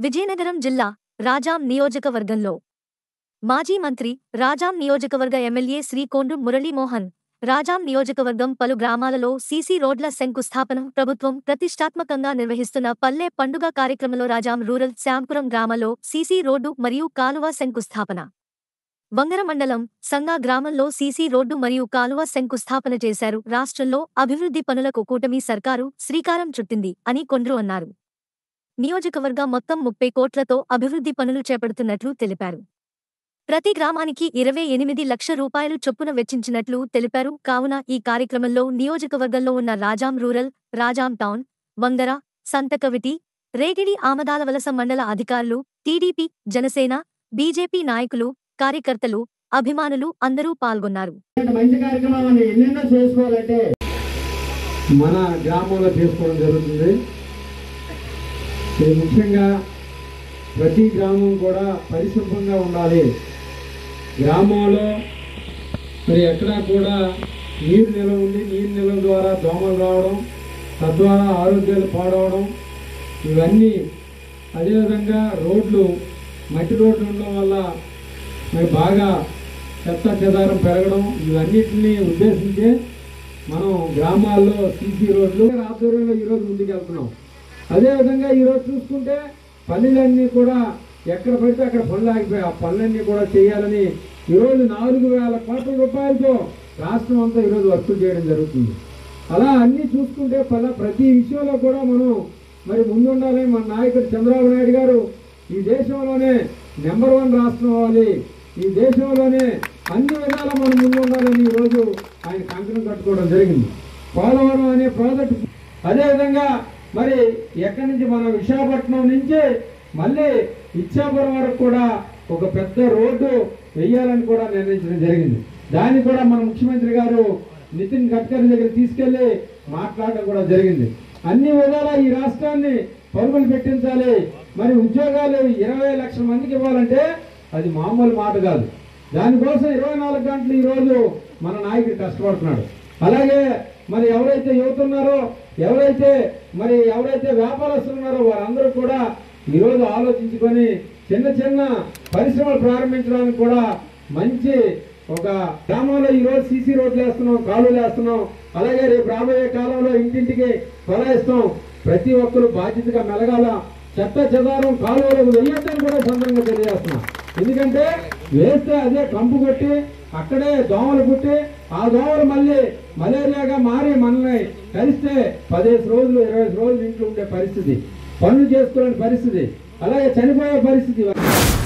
విజయనగరం జిల్లా రాజాం నియోజకవర్గంలో మాజీ మంత్రి రాజాం నియోజకవర్గ ఎమ్మెల్యే శ్రీ కోండ్రు మురళీమోహన్ రాజాం నియోజకవర్గం పలు గ్రామాలలో సీసీ రోడ్ల శంకుస్థాపన ప్రభుత్వం ప్రతిష్టాత్మకంగా నిర్వహిస్తున్న పల్లె పండుగ కార్యక్రమంలో రాజాం రూరల్ శ్యాంపురం గ్రామంలో సీసీ రోడ్డు మరియు కాలువ శంకుస్థాపన వంగర మండలం సంగా గ్రామంలో సీసీ రోడ్డు మరియు కాలువ శంకుస్థాపన చేశారు రాష్ట్రంలో అభివృద్ధి పనులకు కూటమి సర్కారు శ్రీకారం చుట్టింది అని కొండ్రు అన్నారు నియోజకవర్గ మొత్తం ముప్పై కోట్లతో అభివృద్ధి పనులు చేపడుతున్నట్లు తెలిపారు ప్రతి గ్రామానికి ఇరవై ఎనిమిది లక్ష రూపాయలు చొప్పున వెచ్చించినట్లు తెలిపారు కావున ఈ కార్యక్రమంలో నియోజకవర్గంలో ఉన్న రాజాం రూరల్ రాజాం టౌన్ వంగర సంతకవిటి రేగిడి ఆమదాలవలస మండల అధికారులు టీడీపీ జనసేన బీజేపీ నాయకులు కార్యకర్తలు అభిమానులు అందరూ పాల్గొన్నారు ఇలాంటి మంచి కార్యక్రమాలను ఎన్నెన్నో చేసుకోవాలంటే మన గ్రామంలో చేసుకోవడం జరుగుతుంది ఇది ముఖ్యంగా ప్రతి గ్రామం కూడా పరిశుభ్రంగా ఉండాలి గ్రామంలో మరి ఎక్కడా కూడా నీరు నిల్వ ఉండి నీరు నిల్వ ద్వారా దోమలు రావడం తద్వారా ఆరోగ్యాలు పాడవడం ఇవన్నీ అదేవిధంగా రోడ్లు మట్టి రోడ్లు ఉండడం వల్ల మరి బాగా చెత్త చెదారం పెరగడం ఇవన్నిటిని ఉద్దేశించే మనం గ్రామాల్లో సీసీ రోడ్లు ఆధ్వర్యంలో ఈరోజు ముందుకు వెళ్తున్నాం అదేవిధంగా ఈరోజు చూసుకుంటే పల్లెలన్నీ కూడా ఎక్కడ పడితే అక్కడ పనులు ఆగిపోయాయి ఆ పనులన్నీ కూడా చేయాలని ఈరోజు నాలుగు వేల కోట్ల రూపాయలతో రాష్ట్రం అంతా ఈరోజు వర్కులు చేయడం జరుగుతుంది అలా అన్ని చూసుకుంటే పల ప్రతి విషయంలో కూడా మనం మరి ముందుండాలి మన నాయకుడు చంద్రబాబు నాయుడు గారు ఈ దేశంలోనే నెంబర్ వన్ రాష్ట్రం అవ్వాలి ఈ దేశంలోనే అన్ని విధాలా మనం ముందు ఉండాలని ఈరోజు ఆయన కంకణం కట్టుకోవడం జరిగింది పోలవరం అనే ప్రాజెక్టు అదేవిధంగా మరి ఎక్కడి నుంచి మన విశాఖపట్నం నుంచి మళ్ళీ ఇచ్చాపురం వరకు కూడా ఒక పెద్ద రోడ్డు వేయాలని కూడా నిర్ణయించడం జరిగింది దాన్ని కూడా మన ముఖ్యమంత్రి గారు నితిన్ గడ్కరీ దగ్గర తీసుకెళ్లి మాట్లాడడం కూడా జరిగింది అన్ని విధాలా ఈ రాష్ట్రాన్ని పరుగులు పెట్టించాలి మరి ఉద్యోగాలు ఇరవై లక్షల మందికి ఇవ్వాలంటే అది మామూలు మాట కాదు దానికోసం ఇరవై నాలుగు గంటలు ఈ రోజు మన నాయకుడు కష్టపడుతున్నాడు అలాగే మరి ఎవరైతే యువత ఉన్నారో ఎవరైతే మరి ఎవరైతే వ్యాపారస్తులు ఉన్నారో వారందరూ కూడా ఈ రోజు ఆలోచించుకొని చిన్న చిన్న పరిశ్రమలు ప్రారంభించడానికి కూడా మంచి ఒక గ్రామంలో ఈ రోజు సీసీ రోడ్లు వేస్తున్నాం కాలువలు వేస్తున్నాం అలాగే రేపు రాబోయే కాలంలో ఇంటింటికి కొలాయిస్తాం ప్రతి ఒక్కరు బాధ్యతగా మెలగాల చెత్త చెదారం కాలువలకు వెయ్యొద్దని కూడా ఈ సందర్భంగా తెలియజేస్తున్నాం ఎందుకంటే వేస్తే అదే కంపు కొట్టి అక్కడే దోమలు పుట్టి ఆ దోమలు మళ్ళీ మలేరియాగా మారి మనల్ని కలిస్తే పదిహేను రోజులు ఇరవై రోజులు ఇంట్లో ఉండే పరిస్థితి పనులు చేసుకోలేని పరిస్థితి అలాగే చనిపోయే పరిస్థితి